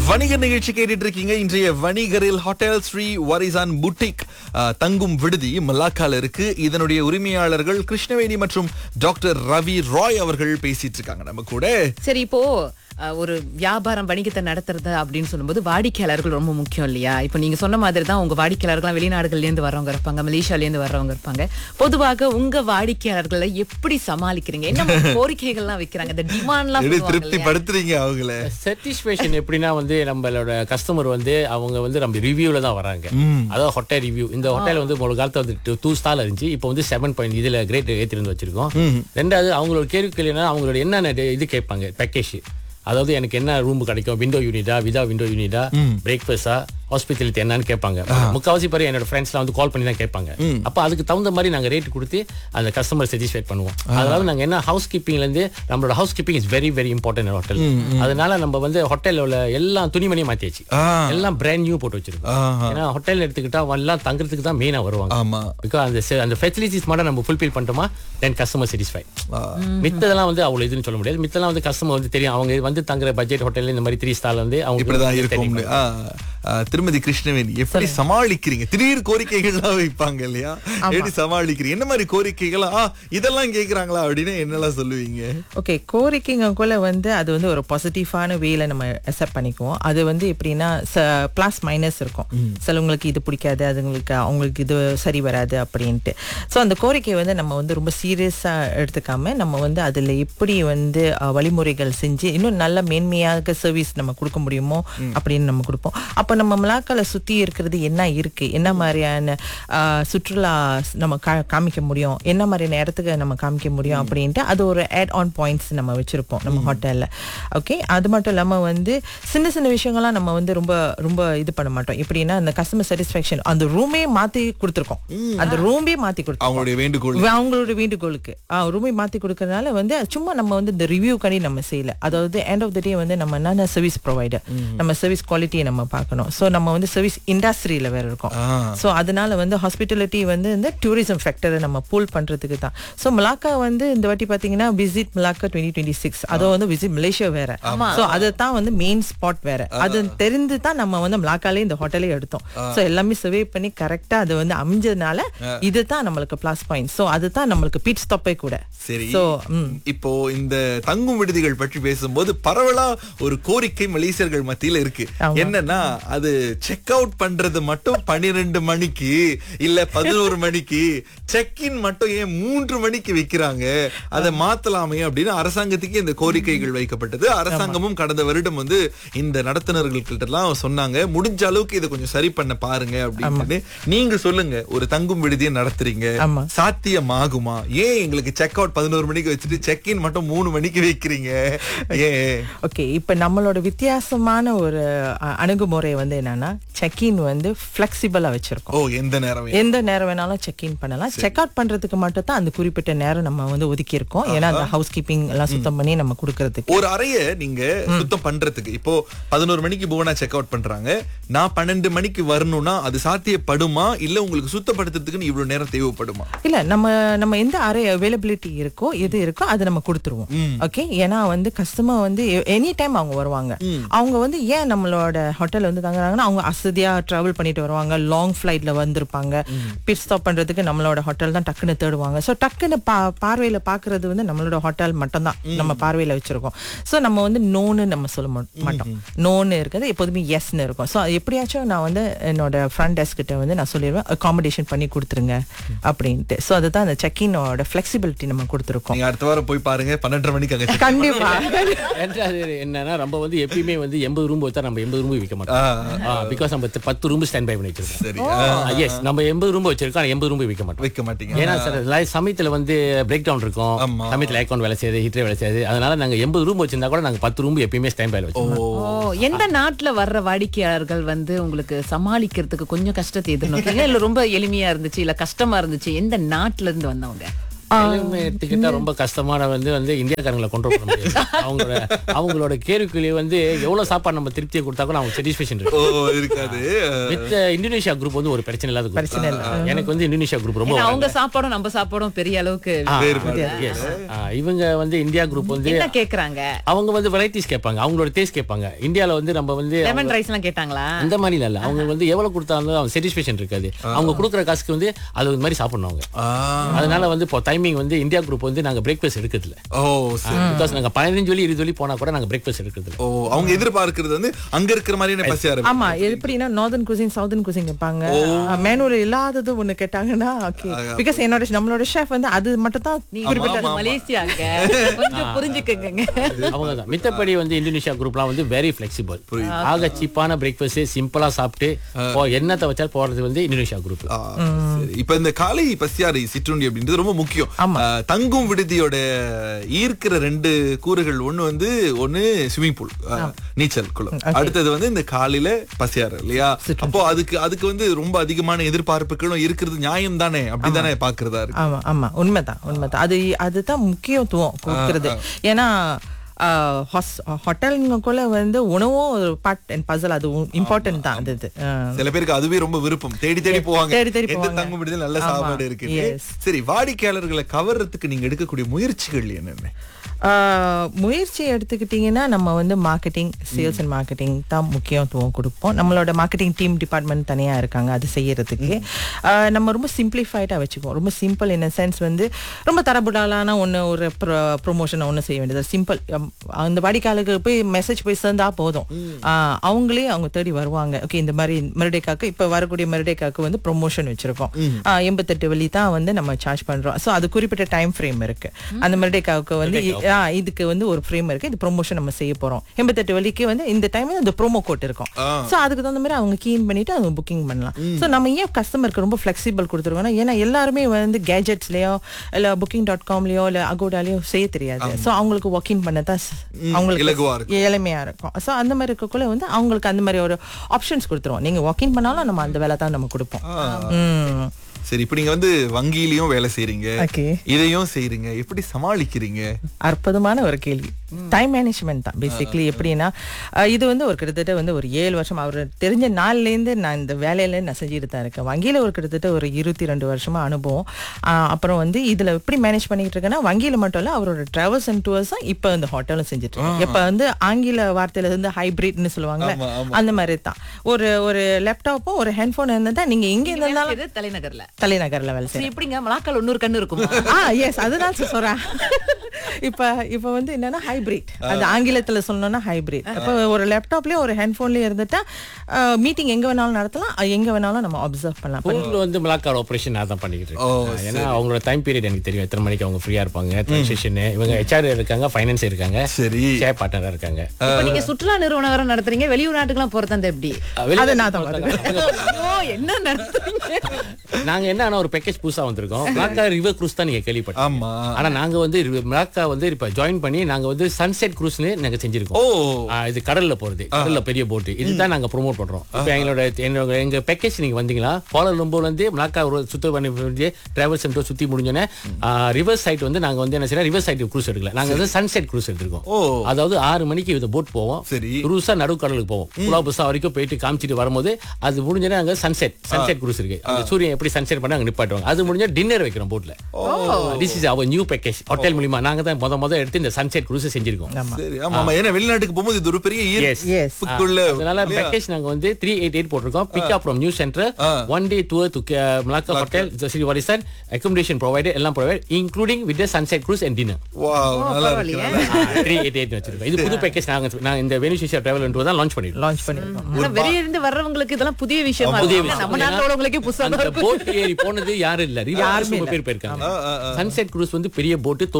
வணிக நிகழ்ச்சி கேட்டுட்டு இருக்கீங்க இன்றைய வணிகரில் ஹோட்டல் ஸ்ரீ வரிசான் புட்டிக் அஹ், தங்கும் விடுதி மலாக்கால இருக்கு இதனுடைய உரிமையாளர்கள் கிருஷ்ணவேணி மற்றும் டாக்டர் ரவி ராய் அவர்கள் பேசிட்டு இருக்காங்க நம்ம கூட சரி இப்போ அஹ், ஒரு வியாபாரம் வணிகத்தை நடத்துறது அப்படின்னு சொல்லும்போது வாடிக்கையாளர்கள் ரொம்ப முக்கியம் இல்லையா இப்போ நீங்க சொன்ன மாதிரி தான் உங்க வாடிக்கையாளர்கள் வெளிநாடுகள்ல இருந்து வர்றவங்க இருப்பாங்க மலேசியால இருந்து வர்றவங்க இருப்பாங்க பொதுவாக உங்க வாடிக்கையாளர்களை எப்படி சமாளிக்கிறீங்க என்ன மாதிரி கோரிக்கைகள்லாம் வைக்கிறாங்க இந்த டிமாண்ட்லாம் எப்படி சொல்லுவாங்க திருப்தி இல்லையா? படுத்துறீங்க அவங்கள சாட்டிஸ்ஃபேக்ஷன் எப்படின்னா வந்து நம்மளோட கஸ்டமர் வந்து அவங்க வந்து நம்ம ரிவ்யூல தான் வராங்க அதாவது ஹோட்டல் ரிவ்யூ இந்த ஹோட்டல் வந்து ஒரு காலத்துல வந்து டூ ஸ்டார் இருந்துச்சு இப்போ வந்து செவன் பாயிண்ட் இதுல கிரேட் ஏத்தி இருந்து வச்சிருக்கோம் ரெண்டாவது அவங்களோட கேள்வி என்ன அவங்களோட என்னென்ன இது கேட்பாங்க பேக்கேஜ் அதாவது எனக்கு என்ன ரூம் கிடைக்கும் விண்டோ யூனிட்டா விதா விண்டோ யூனிட்டா பிரேக்ஃபாஸ்டா ஹாஸ்பிட்டலிட்டி என்னன்னு கேட்பாங்க முக்காவாசி பேர் என்னோட ஃப்ரெண்ட்ஸ்லாம் வந்து கால் பண்ணி தான் கேட்பாங்க அப்போ அதுக்கு தகுந்த மாதிரி நாங்க ரேட் கொடுத்து அந்த கஸ்டமர் சாட்டிஸ்ஃபைட் பண்ணுவோம் அதாவது நாங்க என்ன ஹவுஸ் கீப்பிங்ல இருந்து நம்மளோட housekeeping is very very important hotel அதனால நம்ம வந்து ஹோட்டல்ல உள்ள எல்லா துணிமணியும் மாத்தியாச்சு ஆ. எல்லாம் பிராண்ட் நியூ போட்டு வச்சிருக்கோம் ஆஹா. ஏன்னா ஹோட்டல் எடுத்துக்கிட்டா எல்லாம் தங்குறதுக்கு தான் மெயினா வருவாங்க ஆமா பிகாஸ் அந்த se- அந்த ஃபெசிலிட்டிஸ் மட்டும் நம்ம ஃபுல்ஃபில் பண்ணிட்டோமா தென் கஸ்டமர் சாட்டிஸ்ஃபை ஆ. மித்ததெல்லாம் வந்து அவ்வளவு இதுன்னு சொல்ல முடியாது மித்தெல்லாம் வந்து கஸ்டமர் வந்து தெரியும் அவங்க வந்து தங்குற பட்ஜெட் ஹோட்டல் இந்த மாதிரி த்ரீ ஸ்டார்ல வந்து அவங்க இப்படிதான் இருக்கும் ஆ, ஆ, திருமதி கிருஷ்ணவேணி எப்படி சமாளிக்கிறீங்க திடீர் கோரிக்கைகள்லாம் வைப்பாங்க இல்லையா எப்படி சமாளிக்கிறீங்க என்ன மாதிரி கோரிக்கைகள் ஆ இதெல்லாம் கேக்குறாங்களா அப்படின்னு என்னெல்லாம் சொல்லுவீங்க ஓகே கோரிக்கைங்கக்குள்ள வந்து அது வந்து ஒரு பாசிட்டிவான வேல நம்ம அக்செப்ட் பண்ணிக்குவோம் அது வந்து எப்படின்னா ப்ளஸ் மைனஸ் இருக்கும் சிலவங்களுக்கு இது பிடிக்காது அதுங்களுக்கு அவங்களுக்கு இது சரி வராது அப்படின்ட்டு ஸோ அந்த கோரிக்கையை வந்து நம்ம வந்து ரொம்ப சீரியஸாக எடுத்துக்காம நம்ம வந்து அதில் எப்படி வந்து அஹ், வழிமுறைகள் செஞ்சு இன்னும் நல்ல மேன்மையாக சர்வீஸ் நம்ம கொடுக்க முடியுமோ அப்படின்னு நம்ம கொடுப்போம் அப்போ நம்ம மலாக்கால சுற்றி இருக்கிறது என்ன இருக்கு என்ன மாதிரியான அஹ், சுற்றுலா நம்ம கா- காமிக்க முடியும் என்ன மாதிரியான இடத்துக்கு நம்ம காமிக்க முடியும் அப்படின்ட்டு அது ஒரு ஆட் ஆன் பாயிண்ட்ஸ் நம்ம வச்சிருப்போம் நம்ம ஹோட்டல்ல ஓகே அது மட்டும் இல்லாம வந்து சின்ன சின்ன விஷயங்கள்லாம் நம்ம வந்து ரொம்ப ரொம்ப இது பண்ண மாட்டோம் எப்படின்னா அந்த கஸ்டமர் சாட்டிஸ்ஃபேக்ஷன் அந்த ரூமே மாத்தி கொடுத்துருக்கோம் அந்த ரூமே மாத்தி கொடுத்துருக்கோம் அவங்களுடைய வேண்டுகோள் அவங்களோட வேண்டுகோளுக்கு ரூமை மாத்தி கொடுக்கறதுனால வந்து சும்மா நம்ம வந்து இந்த ரிவ்யூ கண்டி நம்ம செய்யல அதாவது எண்ட் ஆஃப் த டே வந்து நம்ம என்னென்ன சர்வீஸ் ப்ரொவைடர் நம்ம சர்வீஸ் குவாலிட்டியை நம்ம பார்க்கணும் ஸோ நம்ம வந்து சர்வீஸ் இண்டஸ்ட்ரியில வேற இருக்கோம் ஆ. ஸோ அதனால வந்து ஹாஸ்பிட்டாலிட்டி வந்து இந்த டூரிசம் ஃபேக்டரை நம்ம பூல் பண்றதுக்கு தான் ஸோ மலாக்கா வந்து இந்த வாட்டி பாத்தீங்கன்னா visit Malacca twenty twenty six அதோ வந்து விசிட் மலேசியா வேற ஸோ அதை தான் வந்து மெயின் ஸ்பாட் வேற அது தெரிந்து தான் நம்ம வந்து மலாக்காலே இந்த ஹோட்டலே எடுத்தோம் ஸோ எல்லாமே சர்வே பண்ணி கரெக்டா அது வந்து அமைஞ்சதுனால இதுதான் நம்மளுக்கு ப்ளஸ் பாயிண்ட் ஸோ அதுதான் நம்மளுக்கு பீட் ஸ்டாப்பே கூட சரி ஸோ இப்போ இந்த தங்கும் விடுதிகள் பற்றி பேசும்போது பரவலா ஒரு கோரிக்கை மலேசியர்கள் மத்தியில இருக்கு ஆமா. என்னன்னா அது செக் அவுட் பண்றது மட்டும் பன்னிரெண்டு மணிக்கு இல்ல பதினோரு மணிக்கு செக் இன் மட்டும் ஏன் மூன்று மணிக்கு வைக்கிறாங்க அதை மாத்தலாமே அப்படின்னு அரசாங்கத்துக்கு இந்த கோரிக்கைகள் வைக்கப்பட்டது அரசாங்கமும் கடந்த வருடம் வந்து இந்த நடத்துனர்கள்கிட்ட எல்லாம் சொன்னாங்க முடிஞ்ச அளவுக்கு இதை கொஞ்சம் சரி பண்ண பாருங்க அப்படின்னு நீங்க சொல்லுங்க ஒரு தங்கும் விடுதியை நடத்துறீங்க ஆமா. சாத்தியமாகுமா ஏன் எங்களுக்கு செக் அவுட் பதினோரு மணிக்கு வச்சுட்டு செக் இன் மட்டும் மூணு மணிக்கு வைக்கிறீங்க ஏன் ஓகே இப்போ நம்மளோட வித்தியாசமான ஒரு அ- அணுகுமுறை வந்து என்னன்னா செக்இன் வந்து ஃபிளெக்சிபிளா வச்சிருக்கோம் ஓ எந்த நேரம் எந்த நேரம் வேணாலும் செக்இன் பண்ணலாம் செக் அவுட் பண்றதுக்கு மட்டும் தான் அந்த குறிப்பிட்ட நேரம் நம்ம வந்து ஒதுக்கி இருக்கோம் ஏன்னா அந்த ஹவுஸ் கீப்பிங் எல்லாம் சுத்தம் பண்ணி நம்ம கொடுக்கறதுக்கு ஒரு அறைய நீங்க சுத்தம் பண்றதுக்கு இப்போ பதினோரு மணிக்கு புவனா செக் அவுட் பண்றாங்க நான் பன்னெண்டு மணிக்கு வரணும்னா அது சாத்தியப்படுமா இல்ல உங்களுக்கு சுத்தப்படுத்துறதுக்குன்னு இவ்வளவு நேரம் தேவைப்படுமா இல்ல நம்ம நம்ம எந்த அறை அவைலபிலிட்டி இருக்கோ எது இருக்கோ அதை நம்ம கொடுத்துருவோம் ஓகே ஏன்னா வந்து கஸ்டமர் வந்து எனி டைம் அவங்க வருவாங்க அவங்க வந்து ஏன் நம்மளோட ஹோட்டல் வந்து தங்குறாங்கன்னா அவங்க அசதியா டிராவல் பண்ணிட்டு வருவாங்க லாங் ஃபிளைட்ல வந்திருப்பாங்க பிட் ஸ்டாப் பண்றதுக்கு நம்மளோட ஹோட்டல் தான் டக்குன்னு தேடுவாங்க ஸோ டக்குன்னு பா பார்வையில பாக்குறது வந்து நம்மளோட ஹோட்டல் மட்டும்தான் நம்ம பார்வையில வச்சிருக்கோம் ஸோ நம்ம வந்து நோன்னு நம்ம சொல்ல மா- மாட்டோம் நோன்னு இருக்குது எப்போதுமே எஸ்ன்னு இருக்கும் ஸோ எப்படியாச்சும் நான் வந்து என்னோட ஃப்ரண்ட் டெஸ்க் கிட்ட வந்து நான் சொல்லிடுவேன் அகாமடேஷன் பண்ணி கொடுத்துருங்க அப்படின்ட்டு ஸோ அதுதான் அந்த செக்இனோட ஃபிளெக்சிபிலிட்டி நம்ம கொடுத்துருக்கோம் நீங்க அடுத்த வாரம் போய் பாருங்க பன்னெண்டரை மணிக்கு அங்க check கண்டிப்பா ரெண்டாவது என்னன்னா நம்ம வந்து எப்பயுமே வந்து எண்பது ரூம் வச்சா நம்ம எண்பது ரூம் விற்க மாட்டோம் பிகாஸ் நம்ம பத்து- பத்து ரூம் ஸ்டாண்ட் பை பண்ணி வச்சிருக்கோம் சரி எஸ் நம்ம எண்பது ரூம் வச்சிருக்கோம் ஆனா எண்பது ரூம் விற்க மாட்டோம் வைக்க மாட்டீங்க ஏன்னா சார் சமயத்துல வந்து பிரேக் டவுன் இருக்கும் ஆமா. சமயத்துல அக்கௌண்ட் வேலை செய்யுது ஹீட்டர் வேலை செய்யுது அதனால நாங்க எண்பது ரூம் வச்சிருந்தா கூட நாங்க பத்து ரூம் எப்பயுமே ஸ்டாண்ட் பைல வச்சிருக்கோம் ஓ எந்த நாட்டுல வர்ற வாடிக்கையாளர்கள் வந்து உங்களுக்கு சமாளிக்கிறதுக்கு கொஞ்சம் கஷ்டத்தை எதிர்நோக்கீங்க இல்ல ரொம்ப எளிமையா இருந்துச்சு இல்ல கஷ்டமா இருந்துச்சு எந்த நாட்டுல இருந்து வந்தவங்க எல்லாமே எடுத்துக்கிட்டா ரொம்ப கஷ்டமான வந்து வந்து இந்தியாக்காரங்களை கொண்டு வர முடியாது அவங்களோட அவங்களோட கேள்விக்குள்ளே வந்து எவ்வளவு சாப்பாடு நம்ம திருப்தியை கொடுத்தா கூட அவங்க சாட்டிஸ்பேஷன் ஓ இருக்கு இருக்காது வித் இந்தோனேஷியா குரூப் வந்து ஒரு பிரச்சனை இல்லாத group. பிரச்சனை இல்ல. ஆ, எனக்கு வந்து இந்தோனேஷியா குரூப் ரொம்ப ஏன்னா அவங்க சாப்பாடும் நம்ம சாப்பாடும் பெரிய அளவுக்கு ஆ, வேறுபாடு. yes. ஆ, இவங்க வந்து இந்தியா குரூப் வந்து என்ன கேக்குறாங்க அவங்க வந்து வெரைட்டிஸ் கேட்பாங்க அவங்களோட டேஸ்ட் கேட்பாங்க இந்தியால வந்து நம்ம வந்து லெமன் ரைஸ் எல்லாம் கேட்டாங்களா அந்த மாதிரி இல்ல அவங்க வந்து எவ்வளவு கொடுத்தாலும் அவங்க சாட்டிஸ்பேஷன் இருக்காது அவங்க கொடுக்குற காசுக்கு வந்து அது ஒரு மாதிரி சாப்பிடணும் அவங்க ஆ, அதனால வந்து இப்போ டைமிங் வந்து இந்தியா குரூப் வந்து நாங்க பிரேக்ஃபாஸ்ட் எடுக்கிறது இல்ல ஓ சரி. பிகாஸ் நாங்க பதினஞ்சு வழி இருபது வழி போனா கூட நாங்க பிரேக்ஃபாஸ்ட் எடுக்கிறது இல்ல ஓ அவங்க எதிர்பார்க்கிறது வந்து அங்க இருக்கிற மாதிரியான பசி ஆரம்பி ஆமா எப்படின்னா நார்தன் குசின் சவுதன் குசின் கேட்பாங்க மேனுவல் இல்லாதது ஒண்ணு கேட்டாங்கன்னா ஓகே பிகாஸ் என்னோட நம்மளோட ஷெஃப் வந்து அது மட்டும் தான் நீங்க இருக்கிறது மலேசியாங்க கொஞ்சம் புரிஞ்சுக்கங்க அவங்க தான் மித்தபடி வந்து இந்தோனேஷியா குரூப்லாம் வந்து வெரி ஃபிளெக்சிபிள் ஆக சீப்பான பிரேக்ஃபாஸ்ட் சிம்பிளா சாப்பிட்டு போ என்னத்தை வச்சாலும் போறது வந்து இந்தோனேஷியா குரூப் ஆ, சரி. இப்ப இந்த காலை பசியாறை சிற்றுண்டி அப்படின்றது ரொம்ப முக்கியம் ஆமா. ஆ, தங்கும் விடுதியோட ஈர்க்கிற ரெண்டு கூறுகள் ஒண்ணு வந்து ஒண்ணு ஸ்விமிங் பூல் நீச்சல் குளம் அடுத்தது வந்து இந்த காலையில பசியாறு இல்லையா அப்போ அதுக்கு அதுக்கு வந்து ரொம்ப அதிகமான எதிர்பார்ப்புகளும் இருக்கிறது நியாயம் தானே அப்படிதானே பாக்குறதா இருக்கு ஆமா ஆமா உண்மைதான் உண்மைதான் அது அதுதான் முக்கியத்துவம் கொடுக்கறது ஏன்னா ஹோட்டலுக்குள்ள வந்து உணவும் ஒரு பார்ட் அண்ட் பசல் அது இம்பார்ட்டன்ட் தான் அது இது. ஆ. சில பேருக்கு அதுவே ரொம்ப விருப்பம் தேடி தேடி போவாங்க தேடி தேடி எந்த போவாங்க. தங்கும் விடுதியில் நல்ல ஆமா. சாப்பாடு இருக்கு Yes. சரி வாடிக்கையாளர்களை கவர்றதுக்கு நீங்க எடுக்கக்கூடிய முயற்சிகள் என்னென்ன ஆ, முயற்சி எடுத்துக்கிட்டிங்கன்னா நம்ம வந்து மார்க்கெட்டிங் சேல்ஸ் அண்ட் மார்க்கெட்டிங் தான் முக்கியத்துவம் கொடுப்போம் நம்மளோட மார்க்கெட்டிங் டீம் டிபார்ட்மெண்ட் தனியாக இருக்காங்க அது செய்யறதுக்கு ஆ, நம்ம ரொம்ப சிம்பிளிஃபைடாக வச்சுக்குவோம் ரொம்ப சிம்பிள் இன் சென்ஸ் வந்து ரொம்ப தரபுடாலான ஒன்று ஒரு ப்ரொமோஷனை ஒன்று செய்ய வேண்டியது சிம்பிள் அந்த வாடிக்கையாளருக்கு போய் மெசேஜ் போய் சேர்ந்தா போதும் ஆ, அவங்களே அவங்க தேடி வருவாங்க ஓகே இந்த மாதிரி மெரிடேக்காக்கு இப்போ வரக்கூடிய மெரிடேக்காக்கு வந்து ப்ரொமோஷன் வச்சிருக்கோம் ஆ, எண்பத்தெட்டு வழி தான் வந்து நம்ம சார்ஜ் பண்றோம் ஸோ அது குறிப்பிட்ட டைம் ஃப்ரேம் இருக்கு அந்த மெரிடேக்காவுக்கு வந்து ஆ, இதுக்கு வந்து ஒரு ஃப்ரேம் இருக்கு இது ப்ரொமோஷன் நம்ம செய்ய போறோம் எண்பத்தெட்டு வழிக்கு வந்து இந்த டைம் இந்த ப்ரோமோ கோட் இருக்கும் ஸோ அதுக்கு தகுந்த மாதிரி அவங்க கீன் பண்ணிட்டு அவங்க புக்கிங் பண்ணலாம் ஸோ நம்ம ஏன் கஸ்டமருக்கு ரொம்ப ஃபிளெக்சிபிள் கொடுத்துருக்கோம்னா ஏன்னா எல்லாருமே வந்து கேஜெட்ஸ்லயோ இல்ல புக்கிங் டாட் காம்லயோ இல்ல அகோடாலயோ செய்ய தெரியாது ஸோ அவங்களுக்கு வாக்கிங் பண்ண தான் அவங்களுக்கு இலகுவா இருக்கும். எளிமையா இருக்கும் ஸோ அந்த மாதிரி இருக்கக்குள்ள வந்து அவங்களுக்கு அந்த மாதிரி ஒரு ஆப்ஷன்ஸ் கொடுத்துருவோம் நீங்க வாக்கிங் பண்ணாலும் நம்ம அந்த வேலை தான் நம்ம கொடுப்போம் ம் சரி இப்ப நீங்க வந்து வங்கியிலயும் வேலை செய்றீங்க ஓகே இதையும் செய்றீங்க எப்படி சமாளிக்கிறீங்க அற்புதமான ஒரு கேள்வி டைம் மேனேஜ்மெண்ட் தான் பேசிக்லி எப்படின்னா அஹ், இது வந்து ஒரு கிட்டத்தட்ட வந்து ஒரு ஏழு வருஷம் அவர் தெரிஞ்ச நாள்லேருந்து நான் இந்த வேலையில நான் செஞ்சுட்டு தான் இருக்கேன் வங்கியில ஒரு கிட்டத்தட்ட ஒரு இருபத்தி ரெண்டு வருஷமா அனுபவம் அஹ், அப்புறம் வந்து இதுல எப்படி மேனேஜ் பண்ணிட்டு இருக்கேன்னா வங்கியில மட்டும் இல்ல அவரோட டிராவல்ஸ் அண்ட் டூர்ஸும் இப்போ இந்த ஹோட்டலும் செஞ்சுட்டு இருக்கேன் இப்ப வந்து ஆங்கில வார்த்தையில இருந்து ஹைபிரிட்னு சொல்லுவாங்கல்ல ஆமா, ஆமா. அந்த மாதிரி தான் ஒரு ஒரு லேப்டாப்பும் ஒரு ஹெட்ஃபோன் இருந்தா நீங்க எங்க இருந்தாலும் இது தலைநகர்ல தலைநகர்ல வேலை சரி, எப்படிங்க மலாக்கால் இன்னொரு கண்ணு இருக்குமா ஆ எஸ் அதுதான் சார் சொல்றேன் இப்ப இப்ப வந்து என்னன்னா ஹைபிரிட் அது ஆங்கிலத்துல சொல்லணும்னா ஹைபிரிட் இப்ப ஒரு லேப்டாப்லயும் ஒரு ஹெட்போன்லயும் இருந்துட்டா மீட்டிங் எங்க வேணாலும் நடத்தலாம் அஹ் எங்க வேணாலும் நம்ம அப்சர்வ் பண்ணலாம் இப்ப ஊர்ல வந்து மிளாக்கார் ஆபரேஷன் நான் தான் பண்ணிக்கிட்டு ஓ, இருக்கேன் ஏன்னா அவங்களோட டைம் பீரியட் எனக்கு தெரியும் எத்தனை மணிக்கு அவங்க ஃப்ரீயா இருப்பாங்க ட்ரான்சாக்ஷன் இவங்க ஹெச்ஆர் இருக்காங்க ஃபைனான்ஸ் இருக்காங்க சரி ஷேர் பார்ட்னரா இருக்காங்க இப்ப நீங்க சுற்றுலா நிறுவனம் வேற நடத்துறீங்க வெளியூர் நாட்டுக்கெல்லாம் போறது அந்த எப்படி வெளியில அதை நான் தான் ஐயோ, என்ன நடத்துறீங்க நாங்க என்ன ஆனா ஒரு பேக்கேஜ் புதுசா வந்திருக்கோம் மிளாக்கா ரிவர் க்ரூஸ் தான் நீங்க கேள்விப்பட்டீங்க ஆமா ஆனா நாங்க வந்து ரி- மிளாக்கா வந்து இப்ப ஜாயின் பண்ணி நாங்க வந்து சன்செட் க்ரூஸ்னு நாங்க செஞ்சிருக்கோம் ஓ ஆ, இது கடல்ல போறது கடல்ல பெரிய போட் இதுதான் நாங்க ப்ரோமோட் பண்றோம் இப்போ எங்களோட என்னோட எங்க பேக்கேஜ் நீங்க வந்தீங்களா கோலம்பூர்ல இருந்து மிளாக்கா ஒரு சுத்த பண்ணி முடிஞ்சு டிராவல் சென்டர் சுத்தி முடிஞ்சோன்னே ரிவர் சைட் வந்து நாங்க வந்து என்ன செய்யறோம் ரிவர் சைட் க்ரூஸ் எடுக்கல நாங்க வந்து சன்செட் க்ரூஸ் எடுத்திருக்கோம் ஓ. அதாவது ஆறு மணிக்கு இந்த போட் போவோம் சரி. க்ரூஸா நடுக்கடலுக்கு போவோம் புலா புசா வரைக்கும் போயிட்டு காமிச்சிட்டு வரும்போது அது முடிஞ்சோடனே அங்க சன்செட் சன்செட் க்ரூஸ் இருக்கு அந்த சூரியன் எப்படி சன்செட் பண்ணி அங்க நிப்பாட்டுவாங்க அது முடிஞ்சா டின்னர் வைக்கிறோம் போட்ல this is our new package hotel மூலியமா நாங்க தான் முத முத எடுத்து இந்த சன்செட் க்ரூஸ் செஞ்சிருக்கோம் சரி ஆமா ஆமா ஏன்னா வெளிநாட்டுக்கு போகும்போது இது ஒரு பெரிய Yes. ஈர்ப்புக்குள்ள அதனால பேக்கேஜ் நாங்க வந்து த்ரீ எயிட் எயிட் போட்டிருக்கோம் pick up from new centre one day tour to Malacca hotel Sri Varisan accommodation provided எல்லாம் provide including with sunset cruise and dinner wow நல்லா இருக்கு நல்லா த்ரீ எயிட் எயிட் வச்சிருக்கோம் இது புது பேக்கேஜ் நாங்க நான் இந்த வெனிஷியா டிராவல் தான் லான்ச் பண்ணிருக்கோம் லான்ச் பண்ணிருக்கோம் ஆனா வெளிய இருந்து வர்றவங்களுக்கு இதெல்லாம் புதிய விஷயமா புதிய இருக்கு விஷயம். நம்ம நாட்டுல உள்ளவங்களுக்கே புதுசா அந்த போட் ஏறி போனது யாரும் இல்ல யாருமே பேர் போயிருக்காங்க சன்செட் க்ரூஸ் வந்து பெரிய போட் தொண்ணூறு பேர்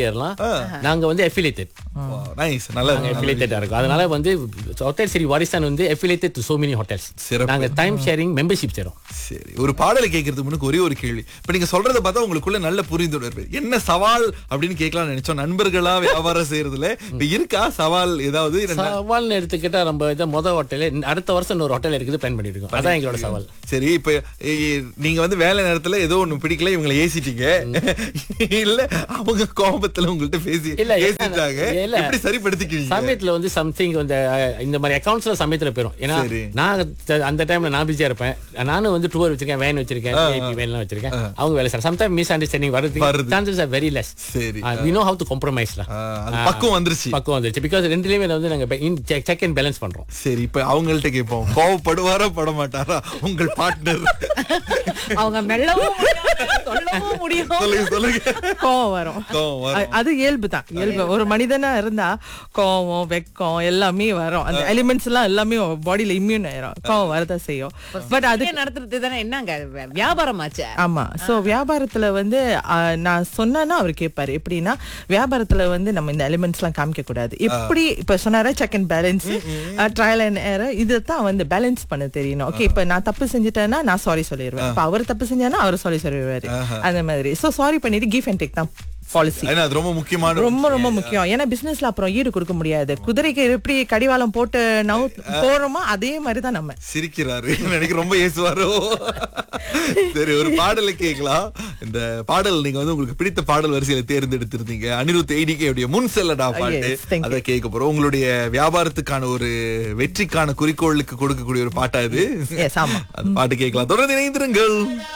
ஏறலாம் நாங்க வந்து affiliated நைஸ் நல்லது நாங்க affiliated ஆ இருக்கோம் அதனால வந்து ஹோட்டல் சரி வாரிசான் வந்து affiliated to so many hotels சிறப்பு. நாங்க டைம் ஷேரிங் மெம்பர்ஷிப் தரோம் சரி ஒரு பாடலை கேட்கறதுக்கு முன்னுக்கு ஒரே ஒரு கேள்வி இப்ப நீங்க சொல்றத பார்த்தா உங்களுக்குள்ள நல்ல புரிந்துணர்வு என்ன சவால் அப்படின்னு கேட்கலாம் நினைச்சோம் நண்பர்களா வியாபாரம் செய்யறதுல இப்ப இருக்கா சவால் ஏதாவது ரெண்டா- சவால்னு எடுத்துக்கிட்டா நம்ம இதை மொதல் ஹோட்டல் அடுத்த வருஷம் இன்னொரு ஹோட்டல் இருக்குது பிளான் பண்ணிட்டு இருக்கோம் அதான் எங்களோட சவால் சரி இப்ப இ- இ- நீங்க வந்து வேலை நேரத்துல ஏதோ ஒண்ணு பிடிக்கல இவங்களை ஏசிட்டீங்க இல்ல அவங்க கோபத்துல உங்கள்ட்ட பேசி இல்ல, ஏசிட்டாங்க இல்ல. எப்படி சரிப்படுத்திக்குவீங்க சமயத்துல வந்து சம்திங் இந்த அஹ், இந்த மாதிரி அக்கௌண்ட்ஸ்ல சமயத்துல போயிரும் ஏன்னா சரி. நான் த- அந்த டைம்ல நான் பிஸியா இருப்பேன் நானும் வந்து டூர் வச்சிருக்கேன் வேன் வச்சிருக்கேன் வேன்லாம் வச்சிருக்கேன் அவங்க வேலை சார் சம்டைம் மிஸ் அண்டர்ஸ்டாண்டிங் வருது. வருது சான்சஸ் ஆர் வெரி லெஸ் சரி வி நோ ஹவ் டு காம்ப்ரமைஸ்ல ஆ, அது பக்குவம் வந்துருச்சு பக்கம் வந்துச்சு பிகாஸ் ரெண்டுலயுமே வந்து நாங்க செக் அண்ட் பேலன்ஸ் பண்றோம் சரி இப்ப அவங்கள்ட்ட கேட்போம் கோவப்படுவாரா பட மாட்டாரா உங்கள் பார்ட்னர் அவங்க மெல்லவும் முடியாது, சொல்லவும் முடியும் சொல்லுங்க சொல்லுங்க கோவம் வரும் கோவம் வரும். அ- அது இயல்பு தான் இயல்பு ஒரு மனிதனா இருந்தா கோவம் வெக்கம் எல்லாமே வரும் அந்த எலிமெண்ட்ஸ் எல்லாம் எல்லாமே பாடியில இம்யூன் ஆயிரும் கோவம் வரதான் செய்யும் பட் அது அது நடத்துறது தானே என்னங்க வி- வியாபாரம் ஆச்சே ஆமா சோ வியாபாரத்துல வந்து ஆ, நான் சொன்னேன்னா அவர் கேட்பாரு எப்படின்னா வியாபாரத்துல வந்து நம்ம இந்த எலிமெண்ட்ஸ் எல்லாம் காமிக்க கூடாது எப்படி இப்ப சொன்னார check and balance trial and error இதுதான் வந்து பேலன்ஸ் பண்ண தெரியணும் ஓகே இப்ப நான் தப்பு செஞ்சுட்டேன்னா நான் சாரி சொல்லிடுவேன் இப்ப அவர் தப்பு செஞ்சானா அவர் சாரி சொல்லிடுவாரு அந்த மாதிரி சோ சாரி பண்ணிட்டு கிஃப் அண்ட் டேக் தான் பாலிசி ஏன்னா அது ரொம்ப முக்கியமான ரொம்ப ரொம்ப முக்கியம் ஏன்னா பிசினஸ்ல அப்புறம் ஈடு கொடுக்க முடியாது குதிரைக்கு எப்படி கடிவாளம் போட்டு நவு போறோமோ அதே மாதிரி தான் நம்ம சிரிக்கிறாரு எனக்கு ரொம்ப ஏசுவாரோ சரி ஒரு பாடலை கேட்கலாம் இந்த பாடல் நீங்க வந்து உங்களுக்கு பிடித்த பாடல் வரிசையில தேர்ந்தெடுத்திருந்தீங்க அனிருத் ஏடிகே உடைய முன் செல்லடா பாட்டு Yes, thank you. அதை கேட்க போறோம் உங்களுடைய வியாபாரத்துக்கான ஒரு வெற்றிக்கான குறிக்கோளுக்கு கொடுக்கக்கூடிய ஒரு பாட்டா இது எஸ் ஆமா அந்த பாட்டு கேட்கலாம் தொடர்ந்து இணைந்திருங்கள்